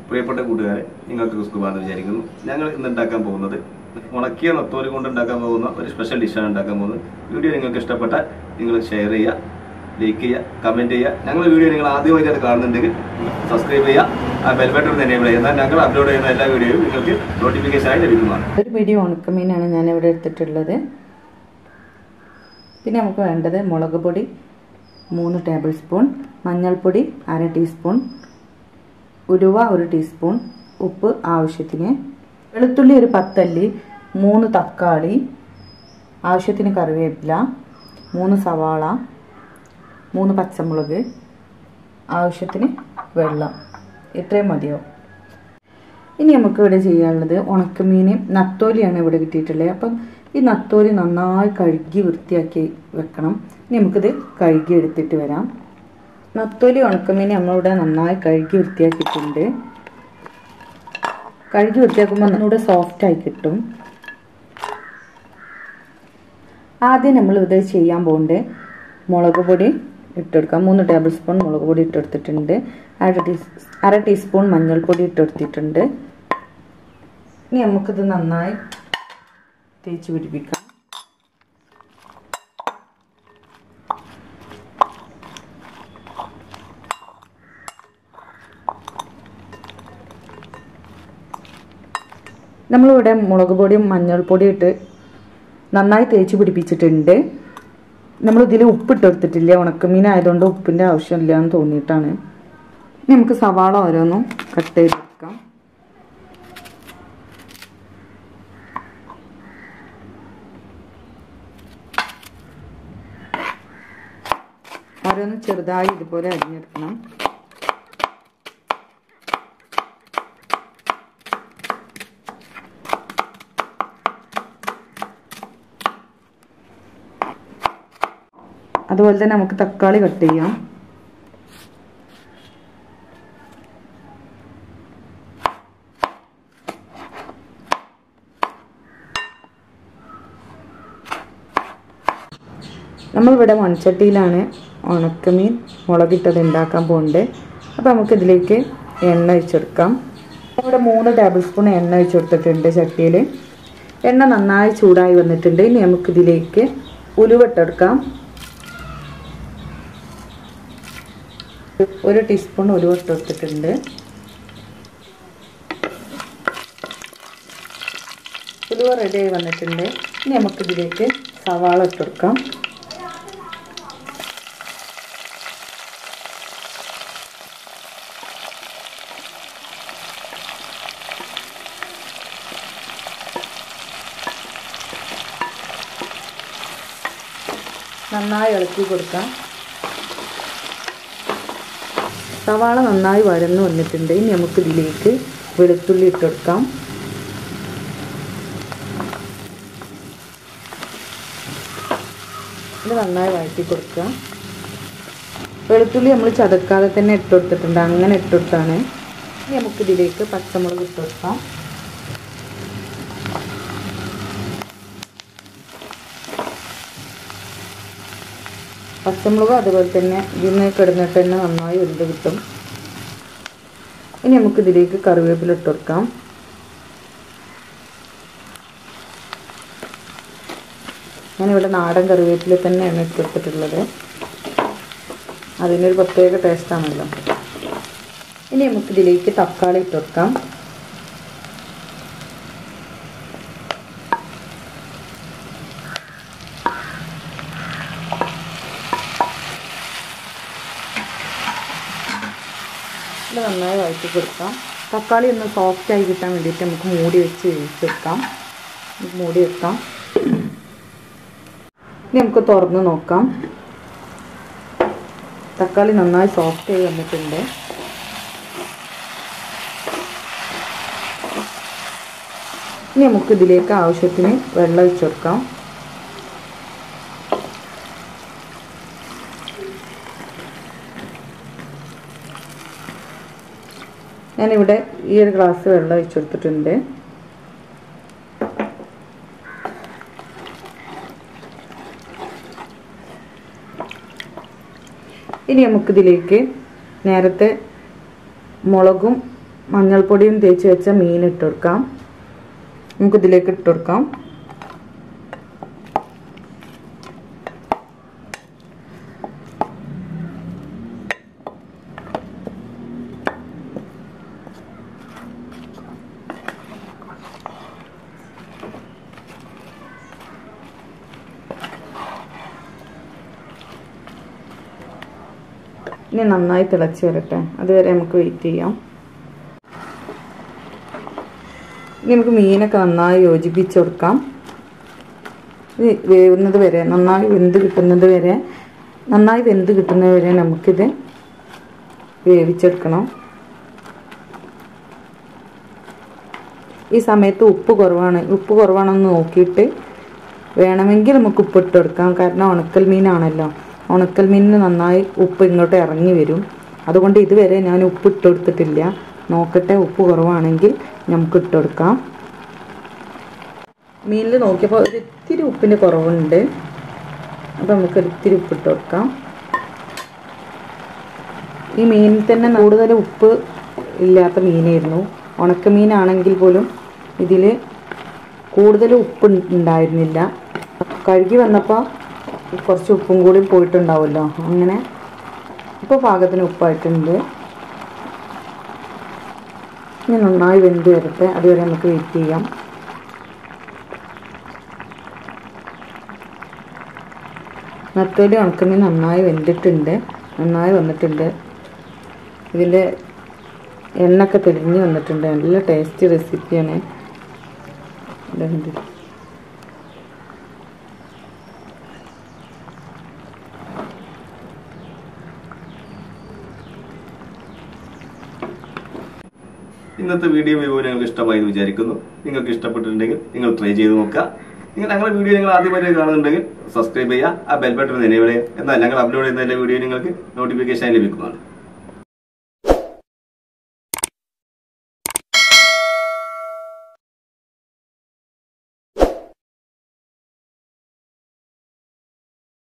പ്രിയപ്പെട്ട കൂട്ടുകാരെ നിങ്ങൾക്ക് സുഖമാണെന്ന് വിചാരിക്കുന്നു ഞങ്ങൾ ഇന്ന് ഉണ്ടാക്കാൻ പോകുന്നത് ഉണക്കിയ നത്തോലി കൊണ്ട് ഉണ്ടാക്കാൻ പോകുന്ന ഒരു സ്പെഷ്യൽ ഡിഷാണ് ഉണ്ടാക്കാൻ പോകുന്നത് വീഡിയോ നിങ്ങൾക്ക് ഇഷ്ടപ്പെട്ടാൽ നിങ്ങൾ ഷെയർ ചെയ്യുക ലൈക്ക് ചെയ്യുക കമൻറ്റ് ചെയ്യുക ഞങ്ങളുടെ വീഡിയോ നിങ്ങൾ ആദ്യമായിട്ട് കാണുന്നുണ്ടെങ്കിൽ സബ്സ്ക്രൈബ് ചെയ്യുക ആ ബെൽബട്ടൺ തന്നെ എനേബിൾ ചെയ്യുക എന്നാൽ ഞങ്ങൾ അപ്ലോഡ് ചെയ്യുന്ന എല്ലാ വീഡിയോയും നിങ്ങൾക്ക് നോട്ടിഫിക്കേഷനായി ലഭിക്കുന്നതാണ് ഒരു പിടി ഉണക്കമീനാണ് ഞാൻ ഇവിടെ എടുത്തിട്ടുള്ളത് പിന്നെ നമുക്ക് വേണ്ടത് മുളക് പൊടി മൂന്ന് ടേബിൾ സ്പൂൺ മഞ്ഞൾപ്പൊടി അര ടീസ്പൂൺ ഉലുവ ഒരു ടീസ്പൂൺ ഉപ്പ് ആവശ്യത്തിന് വെളുത്തുള്ളി ഒരു പത്തല്ലി മൂന്ന് തക്കാളി ആവശ്യത്തിന് കറിവേപ്പില മൂന്ന് സവാള മൂന്ന് പച്ചമുളക് ആവശ്യത്തിന് വെള്ളം ഇത്രയും മതിയോ ഇനി നമുക്ക് ഇവിടെ ചെയ്യാനുള്ളത് ഉണക്കമീൻ നത്തോലിയാണ് ഇവിടെ കിട്ടിയിട്ടുള്ളത് അപ്പം ഈ നത്തോലി നന്നായി കഴുകി വൃത്തിയാക്കി വെക്കണം ഇനി നമുക്കിത് കഴുകി എടുത്തിട്ട് വരാം നത്തോലി ഉണക്കമീൻ നമ്മളിവിടെ നന്നായി കഴുകി വൃത്തിയാക്കിയിട്ടുണ്ട് കഴുകി വൃത്തിയാക്കുമ്പോൾ ഒന്നുകൂടെ സോഫ്റ്റ് ആയി കിട്ടും ആദ്യം നമ്മൾ ഇത് ചെയ്യാൻ പോകുന്നുണ്ട് മുളക് പൊടി ഇട്ടെടുക്കാം മൂന്ന് ടേബിൾ സ്പൂൺ മുളക് പൊടി ഇട്ടെടുത്തിട്ടുണ്ട് അര ടീ അര ടീസ്പൂൺ മഞ്ഞൾപ്പൊടി ഇട്ടെടുത്തിട്ടുണ്ട് ഇനി നമുക്കിത് നന്നായി തേച്ച് പിടിപ്പിക്കാം നമ്മളിവിടെ മുളക് പൊടിയും മഞ്ഞൾപ്പൊടിയും ഇട്ട് നന്നായി തേച്ച് പിടിപ്പിച്ചിട്ടുണ്ട് നമ്മൾ ഇതിൽ ഉപ്പിട്ട് എടുത്തിട്ടില്ല ഉണക്കമീൻ ആയതുകൊണ്ട് ഉപ്പിൻ്റെ ആവശ്യമില്ല എന്ന് തോന്നിയിട്ടാണ് ഇനി നമുക്ക് സവാള ഓരോന്നും കട്ട് ചെയ്തെടുക്കാം ഓരോന്ന് ചെറുതായി ഇതുപോലെ അരിഞ്ഞെടുക്കണം അതുപോലെ തന്നെ നമുക്ക് തക്കാളി കട്ട് ചെയ്യാം നമ്മളിവിടെ മൺചട്ടിയിലാണ് ഉണക്കമീൻ മുളകിട്ടത് ഉണ്ടാക്കാൻ പോകുന്നത് അപ്പോൾ നമുക്കിതിലേക്ക് എണ്ണ ഒഴിച്ചെടുക്കാം ഇവിടെ മൂന്ന് ടേബിൾ സ്പൂൺ എണ്ണ ഒഴിച്ചെടുത്തിട്ടുണ്ട് ചട്ടിയിൽ എണ്ണ നന്നായി ചൂടായി വന്നിട്ടുണ്ട് ഇനി നമുക്കിതിലേക്ക് ഉലുവട്ടെടുക്കാം ഒരു ടീസ്പൂൺ ഉലുവ ഇട്ടെടുത്തിട്ടുണ്ട് ഉലുവ റെഡിയായി വന്നിട്ടുണ്ട് ഇനി നമുക്കിതിലേക്ക് സവാള ഇട്ടെടുക്കാം നന്നായി ഇളക്കി കൊടുക്കാം സവാള നന്നായി വരന്ന് വന്നിട്ടുണ്ട് ഇനി നമുക്ക് ഇതിലേക്ക് വെളുത്തുള്ളി ഇട്ടെടുക്കാം ഇത് നന്നായി വഴറ്റി കൊടുക്കുക വെളുത്തുള്ളി നമ്മൾ ചതക്കാതെ തന്നെ ഇട്ടുകൊടുത്തിട്ടുണ്ട് അങ്ങനെ ഇട്ടുകൊടുത്താണ് ഇനി നമുക്കിതിലേക്ക് പച്ചമുളക് ഇട്ടുകൊടുക്കാം പച്ചമുളകും അതുപോലെ തന്നെ ഇതിന് കിടന്നിട്ട് തന്നെ നന്നായി വെന്ത് കിട്ടും ഇനി നമുക്കിതിലേക്ക് കറിവേപ്പില ഇട്ട് കൊടുക്കാം ഞാനിവിടെ നാടൻ കറിവേപ്പില തന്നെയാണ് ഇട്ട് കൊടുത്തിട്ടുള്ളത് അതിനൊരു പ്രത്യേക ടേസ്റ്റാണല്ലോ ഇനി നമുക്കിതിലേക്ക് തക്കാളി ഇട്ട് കൊടുക്കാം ഇത് നന്നായി വഴറ്റി കൊടുക്കാം തക്കാളി ഒന്ന് സോഫ്റ്റ് ആയി കിട്ടാൻ വേണ്ടിയിട്ട് നമുക്ക് മൂടി വെച്ച് വേവിച്ചെടുക്കാം മൂടി വെക്കാം ഇനി നമുക്ക് തുറന്ന് നോക്കാം തക്കാളി നന്നായി സോഫ്റ്റ് ആയി വന്നിട്ടുണ്ട് ഇനി നമുക്ക് ഇതിലേക്ക് ആവശ്യത്തിന് വെള്ളം ഒഴിച്ചു കൊടുക്കാം ഞാനിവിടെ ഈ ഒരു ഗ്ലാസ് വെള്ളം ഒഴിച്ചു കൊടുത്തിട്ടുണ്ട് ഇനി നമുക്കിതിലേക്ക് നേരത്തെ മുളകും മഞ്ഞൾപ്പൊടിയും തേച്ച് വെച്ച മീൻ ഇട്ട് കൊടുക്കാം നമുക്ക് ഇതിലേക്ക് ഇട്ട് കൊടുക്കാം ഇനി നന്നായി തിളച്ച് വരട്ടെ അതുവരെ നമുക്ക് വെയിറ്റ് ചെയ്യാം ഇനി നമുക്ക് മീനൊക്കെ നന്നായി യോജിപ്പിച്ച് കൊടുക്കാം ഇത് വേവുന്നത് വരെ നന്നായി വെന്ത് കിട്ടുന്നത് വരെ നന്നായി വെന്ത് കിട്ടുന്നത് വരെ നമുക്കിത് വേവിച്ചെടുക്കണം ഈ സമയത്ത് ഉപ്പ് കുറവാണ് ഉപ്പ് കുറവാണെന്ന് നോക്കിയിട്ട് വേണമെങ്കിൽ നമുക്ക് ഉപ്പ് ഇട്ട് കൊടുക്കാം കാരണം ഉണക്കൽ മീനാണല്ലോ ഉണക്കൽ മീനിന് നന്നായി ഉപ്പ് ഇങ്ങോട്ട് ഇറങ്ങി വരും അതുകൊണ്ട് ഇതുവരെ ഞാൻ ഉപ്പ് ഇട്ട് കൊടുത്തിട്ടില്ല നോക്കട്ടെ ഉപ്പ് കുറവാണെങ്കിൽ നമുക്ക് ഇട്ട് കൊടുക്കാം മീനിൽ നോക്കിയപ്പോൾ ഒരു ഇത്തിരി ഉപ്പിൻ്റെ കുറവുണ്ട് അപ്പോൾ നമുക്ക് ഒരു ഇത്തിരി ഉപ്പ് ഇട്ട് കൊടുക്കാം ഈ മീനിൽ തന്നെ കൂടുതൽ ഉപ്പ് ഇല്ലാത്ത മീനായിരുന്നു ഉണക്കമീനാണെങ്കിൽ പോലും ഇതിൽ കൂടുതൽ ഉപ്പ് ഉണ്ടായിരുന്നില്ല കഴുകി വന്നപ്പോൾ കുറച്ച് ഉപ്പും കൂടി പോയിട്ടുണ്ടാവുമല്ലോ അങ്ങനെ ഇപ്പോൾ പാകത്തിന് ഉപ്പായിട്ടുണ്ട് ഇനി നന്നായി വെന്ത് വരട്ടെ അതുവരെ നമുക്ക് വെയിറ്റ് ചെയ്യാം നത്തോലി ഉണക്കമീൻ നന്നായി വെന്തിട്ടുണ്ട് നന്നായി വന്നിട്ടുണ്ട് ഇതിൻ്റെ എണ്ണൊക്കെ തെളിഞ്ഞ് വന്നിട്ടുണ്ട് നല്ല ടേസ്റ്റി റെസിപ്പിയാണ് ഇതുണ്ട് ഇന്നത്തെ വീഡിയോ വിവരം നിങ്ങൾക്ക് ഇഷ്ടമായി എന്ന് വിചാരിക്കുന്നു നിങ്ങൾക്ക് ഇഷ്ടപ്പെട്ടിട്ടുണ്ടെങ്കിൽ നിങ്ങൾ ട്രൈ ചെയ്ത് നോക്കുക നിങ്ങൾ ഞങ്ങളുടെ വീഡിയോ നിങ്ങൾ ആദ്യമായിട്ട് കാണുന്നുണ്ടെങ്കിൽ സബ്സ്ക്രൈബ് ചെയ്യുക ആ ബെൽ ബട്ടൺ എനേബിൾ ചെയ്യുക എന്നാൽ ഞങ്ങൾ അപ്ലോഡ് ചെയ്യുന്ന എല്ലാ വീഡിയോ നിങ്ങൾക്ക് നോട്ടിഫിക്കേഷൻ ലഭിക്കുന്നതാണ്